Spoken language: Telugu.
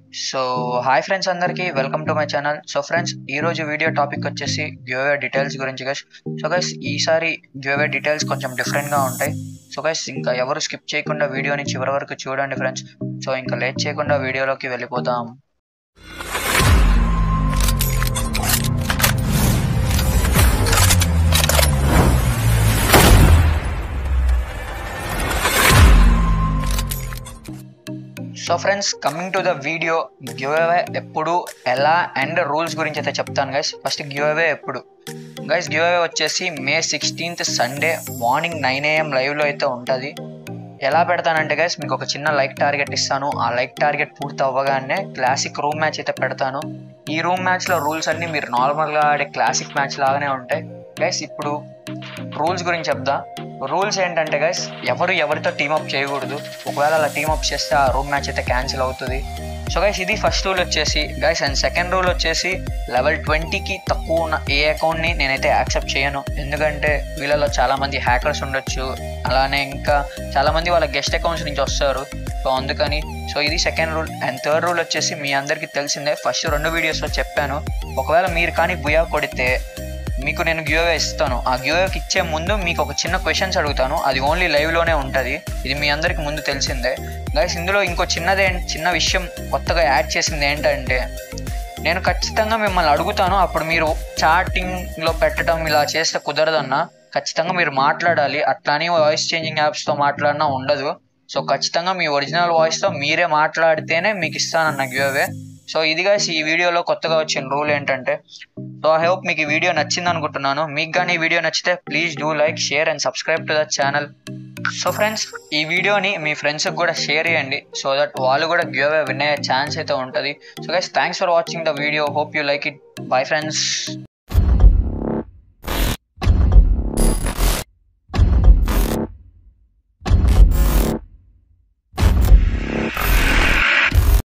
సో హాయ్ ఫ్రెండ్స్ అందరికీ welcome to my channel so friends ఈ రోజు వీడియో టాపిక్ వచ్చేసి గివ్వే డీటెయిల్స్ గురించి గైస్ సో గైస్ ఈసారి గివ్వే డీటెయిల్స్ కొంచెం డిఫరెంట్గా ఉంటాయి సో గైస్ ఇంకా ఎవరు స్కిప్ చేయకుండా వీడియోని చివరి వరకు చూడండి ఫ్రెండ్స్ సో ఇంకా లేట్ చేయకుండా వీడియోలోకి వెళ్ళిపోతాం so friends coming to the video giveaway ఎప్పుడు ఎలా అండ్ రూల్స్ గురించి అయితే చెప్తాను గైస్ ఫస్ట్ గివ్ అవే ఎప్పుడు గైస్ గివ్ అవే వచ్చేసి May sixteenth Sunday morning nine AM లైవ్లో అయితే ఉంటుంది ఎలా పెడతానంటే గైస్ మీకు ఒక చిన్న లైక్ టార్గెట్ ఇస్తాను ఆ లైక్ టార్గెట్ పూర్తి అవ్వగానే క్లాసిక్ రూమ్ మ్యాచ్ అయితే పెడతాను ఈ రూమ్ మ్యాచ్లో రూల్స్ అన్నీ మీరు నార్మల్గా ఆడే క్లాసిక్ మ్యాచ్ లాగానే ఉంటాయి గైస్ ఇప్పుడు రూల్స్ గురించి చెప్దా రూల్స్ ఏంటంటే గైస్ ఎవరు ఎవరితో టీమప్ చేయకూడదు ఒకవేళ అలా టీమప్ చేస్తే ఆ రూమ్ మ్యాచ్ అయితే క్యాన్సిల్ అవుతుంది సో గైస్ ఇది ఫస్ట్ రూల్ వచ్చేసి గైస్ అండ్ సెకండ్ రూల్ వచ్చేసి లెవెల్ ట్వంటీకి తక్కువ ఉన్న ఏ అకౌంట్ని నేనైతే యాక్సెప్ట్ చేయను ఎందుకంటే వీళ్ళలో చాలామంది హ్యాకర్స్ ఉండొచ్చు అలానే ఇంకా చాలామంది వాళ్ళ గెస్ట్ అకౌంట్స్ నుంచి వస్తారు సో అందుకని సో ఇది second rule and third rule వచ్చేసి మీ అందరికీ తెలిసిందే ఫస్ట్ రెండు వీడియోస్లో చెప్పాను ఒకవేళ మీరు కానీ బుయా కొడితే మీకు నేను గివ్వే ఇస్తాను ఆ గివ్వేకి ఇచ్చే ముందు మీకు ఒక చిన్న క్వశ్చన్స్ అడుగుతాను అది ఓన్లీ లైవ్లోనే ఉంటుంది ఇది మీ అందరికి ముందు తెలిసిందే గైస్ ఇందులో ఇంకో చిన్నదే చిన్న విషయం కొత్తగా యాడ్ చేసింది ఏంటంటే నేను ఖచ్చితంగా మిమ్మల్ని అడుగుతాను అప్పుడు మీరు చాటింగ్లో పెట్టడం ఇలా చేస్తే కుదరదన్నా ఖచ్చితంగా మీరు మాట్లాడాలి అట్లానే వాయిస్ చేంజింగ్ యాప్స్తో మాట్లాడినా ఉండదు సో ఖచ్చితంగా మీ ఒరిజినల్ వాయిస్తో మీరే మాట్లాడితేనే మీకు ఇస్తానన్న గివ్వే సో ఇది guys ఈ వీడియోలో కొత్తగా వచ్చిన రూల్ ఏంటంటే సో ఐ హోప్ మీకు ఈ వీడియో నచ్చింది అనుకుంటున్నాను మీకు కానీ ఈ వీడియో నచ్చితే please do like share and subscribe to the channel so friends ఈ వీడియోని మీ ఫ్రెండ్స్కి కూడా షేర్ చేయండి సో దట్ వాళ్ళు కూడా గివ్ అవే విన్ అయ్యే ఛాన్స్ అయితే ఉంటుంది so guys thanks for watching the video hope you like it bye friends